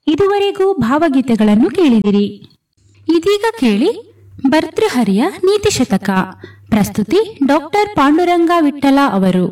ಇದುವರೆಗೂ ಭಾವಗೀತೆಗಳನ್ನು ಕೇಳಿದಿರಿ ಇದೀಗ ಕೇಳಿ ಭರ್ತೃಹರಿಯ ನೀತಿ ಶತಕ ಪ್ರಸ್ತುತಿ ಡಾಕ್ಟರ್ ಪಾಂಡುರಂಗ ವಿಠಲ ಅವರು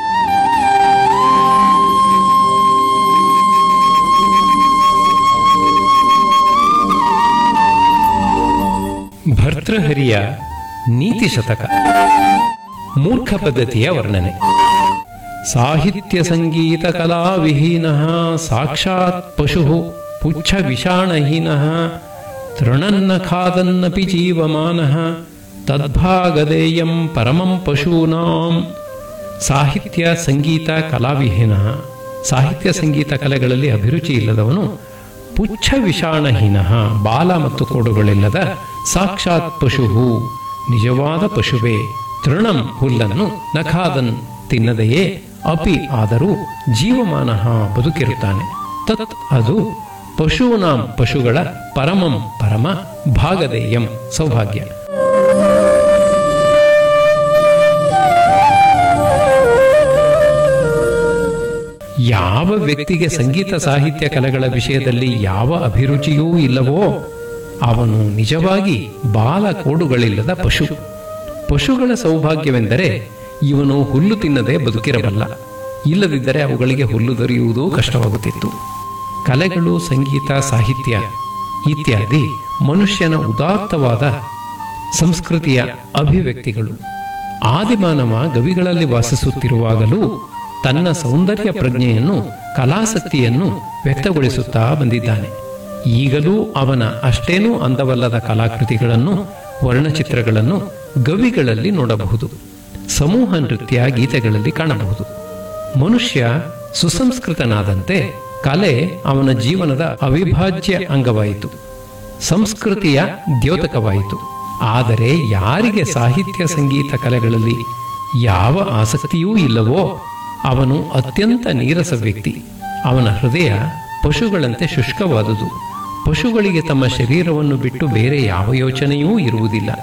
ಭರ್ತೃಹರಿಯ ನೀತಿ ಶತಕ ಮೂರ್ಖ ಪದ್ಧತಿಯ ವರ್ಣನೆ ಸಾಹಿತ್ಯ ಸಂಗೀತ ಕಲಾವಿಹೀನ ಸಾಕ್ಷಾತ್ ಪಶು ಪುಚ್ಛ ವಿಷಾಣಹೀನ ತೃಣನ್ನ ಖಾದನ್ನಪಿ ಜೀವಮಾನ ತದ್ಭಾಗದೇಯಂ ಪರಮಂ ಪಶೂನಾಂ ಸಾಹಿತ್ಯ ಸಂಗೀತ ಕಲಾವಿಹೀನ ಸಾಹಿತ್ಯ ಸಂಗೀತ ಕಲೆಗಳಲ್ಲಿ ಅಭಿರುಚಿ ಇಲ್ಲದವನು ಪುಚ್ಛ ವಿಷಾಣಹೀನ ಬಾಲ ಮತ್ತು ಕೋಡುಗಳಿಲ್ಲದ ಸಾಕ್ಷಾತ್ ಪಶು ನಿಜವಾದ ಪಶುವೇ ತೃಣಂ ಹುಲ್ಲನ್ನು ನಖಾದನ್ ತಿನ್ನದೆಯೇ ಅಪಿ ಆದರೂ ಜೀವಮಾನ ಬದುಕಿರುತ್ತಾನೆ ತತ್ ಅದು ಪಶೂನಾಂ ಪಶುಗಳ ಪರಮಂ ಪರಮ ಭಾಗದೇಯಂ ಸೌಭಾಗ್ಯ ಯಾವ ವ್ಯಕ್ತಿಗೆ ಸಂಗೀತ ಸಾಹಿತ್ಯ ಕಲೆಗಳ ವಿಷಯದಲ್ಲಿ ಯಾವ ಅಭಿರುಚಿಯೂ ಇಲ್ಲವೋ ಅವನು ನಿಜವಾಗಿ ಬಾಲ ಕೋಡುಗಳಿಲ್ಲದ ಪಶು ಪಶುಗಳ ಸೌಭಾಗ್ಯವೆಂದರೆ ಇವನು ಹುಲ್ಲು ತಿನ್ನದೆ ಬದುಕಿರಬಲ್ಲ ಇಲ್ಲದಿದ್ದರೆ ಅವುಗಳಿಗೆ ಹುಲ್ಲು ದೊರೆಯುವುದೂ ಕಷ್ಟವಾಗುತ್ತಿತ್ತು ಕಲೆಗಳು ಸಂಗೀತ ಸಾಹಿತ್ಯ ಇತ್ಯಾದಿ ಮನುಷ್ಯನ ಉದಾತ್ತವಾದ ಸಂಸ್ಕೃತಿಯ ಅಭಿವ್ಯಕ್ತಿಗಳು ಆದಿಮಾನವ ಗವಿಗಳಲ್ಲಿ ವಾಸಿಸುತ್ತಿರುವಾಗಲೂ ತನ್ನ ಸೌಂದರ್ಯ ಪ್ರಜ್ಞೆಯನ್ನು ಕಲಾಸಕ್ತಿಯನ್ನು ವ್ಯಕ್ತಗೊಳಿಸುತ್ತಾ ಬಂದಿದ್ದಾನೆ ಈಗಲೂ ಅವನ ಅಷ್ಟೇನೂ ಅಂದವಲ್ಲದ ಕಲಾಕೃತಿಗಳನ್ನು ವರ್ಣಚಿತ್ರಗಳನ್ನು ಗವಿಗಳಲ್ಲಿ ನೋಡಬಹುದು ಸಮೂಹ ನೃತ್ಯ ಗೀತೆಗಳಲ್ಲಿ ಕಾಣಬಹುದು ಮನುಷ್ಯ ಸುಸಂಸ್ಕೃತನಾದಂತೆ ಕಲೆ ಅವನ ಜೀವನದ ಅವಿಭಾಜ್ಯ ಅಂಗವಾಯಿತು ಸಂಸ್ಕೃತಿಯ ದ್ಯೋತಕವಾಯಿತು ಆದರೆ ಯಾರಿಗೆ ಸಾಹಿತ್ಯ ಸಂಗೀತ ಕಲೆಗಳಲ್ಲಿ ಯಾವ ಆಸಕ್ತಿಯೂ ಇಲ್ಲವೋ ಅವನು ಅತ್ಯಂತ ನೀರಸ ವ್ಯಕ್ತಿ ಅವನ ಹೃದಯ ಪಶುಗಳಂತೆ ಶುಷ್ಕವಾದುದು ಪಶುಗಳಿಗೆ ತಮ್ಮ ಶರೀರವನ್ನು ಬಿಟ್ಟು ಬೇರೆ ಯಾವ ಯೋಚನೆಯೂ ಇರುವುದಿಲ್ಲ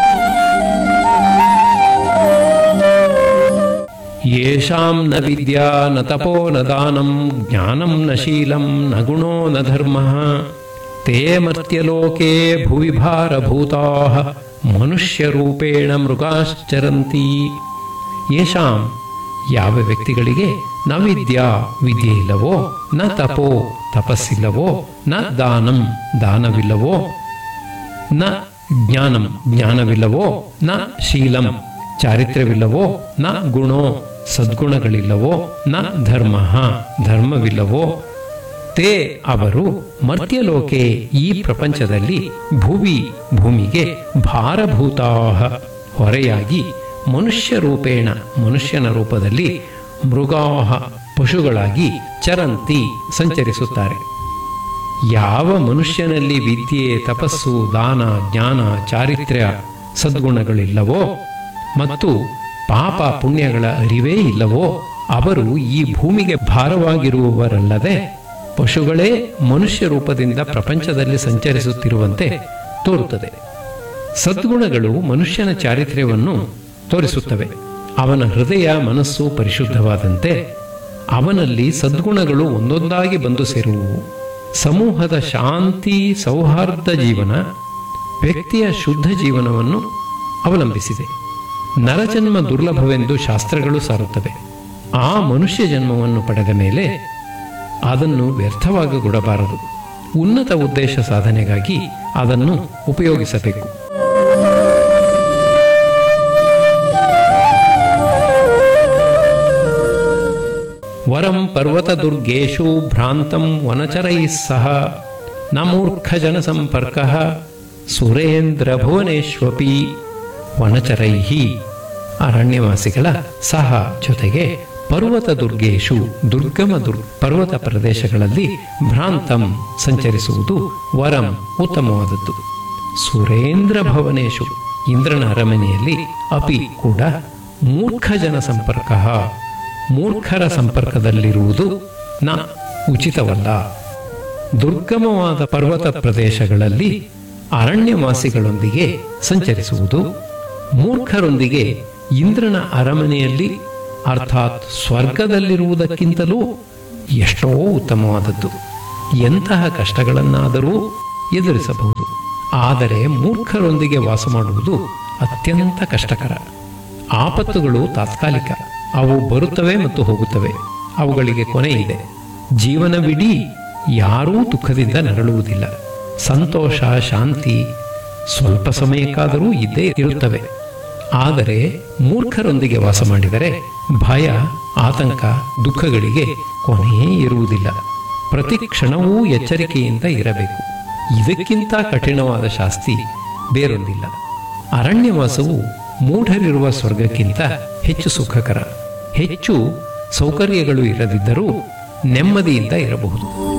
ಯೇಷಾಂ ನ ವಿದ್ಯಾ ನ ತಪೋ ನ ದಾನಂ ಜ್ಞಾನಂ ನ ಶೀಲಂ ನ ಗುಣೋ ನ ಧರ್ಮ ತೇ ಮರ್ತ್ಯಲೋಕೆ ಭುವಿ ಭಾರಭೂತಾ ಮನುಷ್ಯರೂಪೇಣ ಮೃಗಾಶ್ಚರಂತಿ ಯೇಷಾಂ ಯಾವ ವ್ಯಕ್ತಿಗಳಿಗೆ ನ ವಿದ್ಯಾ ವಿದ್ಯೆ ಇಲ್ಲವೋ ನ ತಪೋ ತಪಸ್ಸಿಲ್ಲವೋ ನ ದಾನಂ ದಾನವಿಲ್ಲವೋ ನ ಜ್ಞಾನಂ ಜ್ಞಾನವಿಲ್ಲವೋ ನ ಶೀಲಂ ಚಾರಿತ್ರ್ಯವಿಲ್ಲವೋ ನ ಗುಣೋ ಸದ್ಗುಣಗಳಿಲ್ಲವೋ ನ ಧರ್ಮ ಧರ್ಮವಿಲ್ಲವೋ ತೇ ಅವರು ಮರ್ತ್ಯಲೋಕೆ ಈ ಪ್ರಪಂಚದಲ್ಲಿ ಭುವಿ ಭೂಮಿಗೆ ಭಾರಭೂತಾ ಹೊರೆಯಾಗಿ ಮನುಷ್ಯ ರೂಪೇಣ ಮನುಷ್ಯನ ರೂಪದಲ್ಲಿ ಮೃಗಾಹ ಪಶುಗಳಾಗಿ ಚರಂತಿ ಸಂಚರಿಸುತ್ತಾರೆ ಯಾವ ಮನುಷ್ಯನಲ್ಲಿ ವಿದ್ಯೆ ತಪಸ್ಸು ದಾನ ಜ್ಞಾನ ಚಾರಿತ್ರ್ಯ ಸದ್ಗುಣಗಳಿಲ್ಲವೋ ಮತ್ತು ಪಾಪ ಪುಣ್ಯಗಳ ಅರಿವೇ ಇಲ್ಲವೋ ಅವರು ಈ ಭೂಮಿಗೆ ಭಾರವಾಗಿರುವವರಲ್ಲದೆ ಪಶುಗಳೇ ಮನುಷ್ಯ ರೂಪದಿಂದ ಪ್ರಪಂಚದಲ್ಲಿ ಸಂಚರಿಸುತ್ತಿರುವಂತೆ ತೋರುತ್ತದೆ ಸದ್ಗುಣಗಳು ಮನುಷ್ಯನ ಚಾರಿತ್ರ್ಯವನ್ನು ತೋರಿಸುತ್ತವೆ ಅವನ ಹೃದಯ ಮನಸ್ಸು ಪರಿಶುದ್ಧವಾದಂತೆ ಅವನಲ್ಲಿ ಸದ್ಗುಣಗಳು ಒಂದೊಂದಾಗಿ ಬಂದು ಸೇರುವುವು ಸಮೂಹದ ಶಾಂತಿ ಸೌಹಾರ್ದ ಜೀವನ ವ್ಯಕ್ತಿಯ ಶುದ್ಧ ಜೀವನವನ್ನು ಅವಲಂಬಿಸಿದೆ ನರಜನ್ಮ ದುರ್ಲಭವೆಂದು ಶಾಸ್ತ್ರಗಳು ಸಾರುತ್ತವೆ ಆ ಮನುಷ್ಯ ಜನ್ಮವನ್ನು ಪಡೆದ ಮೇಲೆ ಅದನ್ನು ವ್ಯರ್ಥವಾಗಗೊಡಬಾರದು ಉನ್ನತ ಉದ್ದೇಶ ಸಾಧನೆಗಾಗಿ ಅದನ್ನು ಉಪಯೋಗಿಸಬೇಕು ವರಂ ಪರ್ವತದುರ್ಗೇಶು ಭ್ರಾಂತಂ ವನಚರೈಃ ಸಹ ನ ಮೂರ್ಖಜನ ಸಂಪರ್ಕ ಸುರೇಂದ್ರ ಭುವನೇಶ್ವಪಿ ವನಚರೈಃ ಅರಣ್ಯವಾಸಿಗಳ ಸಹ ಜೊತೆಗೆ ಪರ್ವತ ದುರ್ಗೇಶು ದುರ್ಗಮ ದುರ್ ಪರ್ವತ ಪ್ರದೇಶಗಳಲ್ಲಿ ಭ್ರಾಂತಂ ಸಂಚರಿಸುವುದು ವರಂ ಉತ್ತಮವಾದದ್ದು ಸುರೇಂದ್ರ ಭವನೇಶು ಇಂದ್ರನ ಅರಮನೆಯಲ್ಲಿ ಅಪಿ ಕೂಡ ಮೂರ್ಖ ಜನ ಸಂಪರ್ಕ ಮೂರ್ಖರ ಸಂಪರ್ಕದಲ್ಲಿರುವುದು ನ ಉಚಿತವಲ್ಲ ದುರ್ಗಮವಾದ ಪರ್ವತ ಪ್ರದೇಶಗಳಲ್ಲಿ ಅರಣ್ಯವಾಸಿಗಳೊಂದಿಗೆ ಸಂಚರಿಸುವುದು ಮೂರ್ಖರೊಂದಿಗೆ ಇಂದ್ರನ ಅರಮನೆಯಲ್ಲಿ ಅರ್ಥಾತ್ ಸ್ವರ್ಗದಲ್ಲಿರುವುದಕ್ಕಿಂತಲೂ ಎಷ್ಟೋ ಉತ್ತಮವಾದದ್ದು ಎಂತಹ ಕಷ್ಟಗಳನ್ನಾದರೂ ಎದುರಿಸಬಹುದು ಆದರೆ ಮೂರ್ಖರೊಂದಿಗೆ ವಾಸ ಮಾಡುವುದು ಅತ್ಯಂತ ಕಷ್ಟಕರ ಆಪತ್ತುಗಳು ತಾತ್ಕಾಲಿಕ ಅವು ಬರುತ್ತವೆ ಮತ್ತು ಹೋಗುತ್ತವೆ ಅವುಗಳಿಗೆ ಕೊನೆ ಇದೆ ಜೀವನವಿಡೀ ಯಾರೂ ದುಃಖದಿಂದ ನರಳುವುದಿಲ್ಲ ಸಂತೋಷ ಶಾಂತಿ ಸ್ವಲ್ಪ ಸಮಯಕ್ಕಾದರೂ ಇದ್ದೇ ಇರುತ್ತವೆ ಆದರೆ ಮೂರ್ಖರೊಂದಿಗೆ ವಾಸ ಮಾಡಿದರೆ ಭಯ ಆತಂಕ ದುಃಖಗಳಿಗೆ ಕೊನೆಯೇ ಇರುವುದಿಲ್ಲ ಪ್ರತಿ ಕ್ಷಣವೂ ಎಚ್ಚರಿಕೆಯಿಂದ ಇರಬೇಕು ಇದಕ್ಕಿಂತ ಕಠಿಣವಾದ ಶಾಸ್ತಿ ಬೇರೊಂದಿಲ್ಲ ಅರಣ್ಯವಾಸವು ಮೂಢರಿರುವ ಸ್ವರ್ಗಕ್ಕಿಂತ ಹೆಚ್ಚು ಸುಖಕರ ಹೆಚ್ಚು ಸೌಕರ್ಯಗಳು ಇರದಿದ್ದರೂ ನೆಮ್ಮದಿಯಿಂದ ಇರಬಹುದು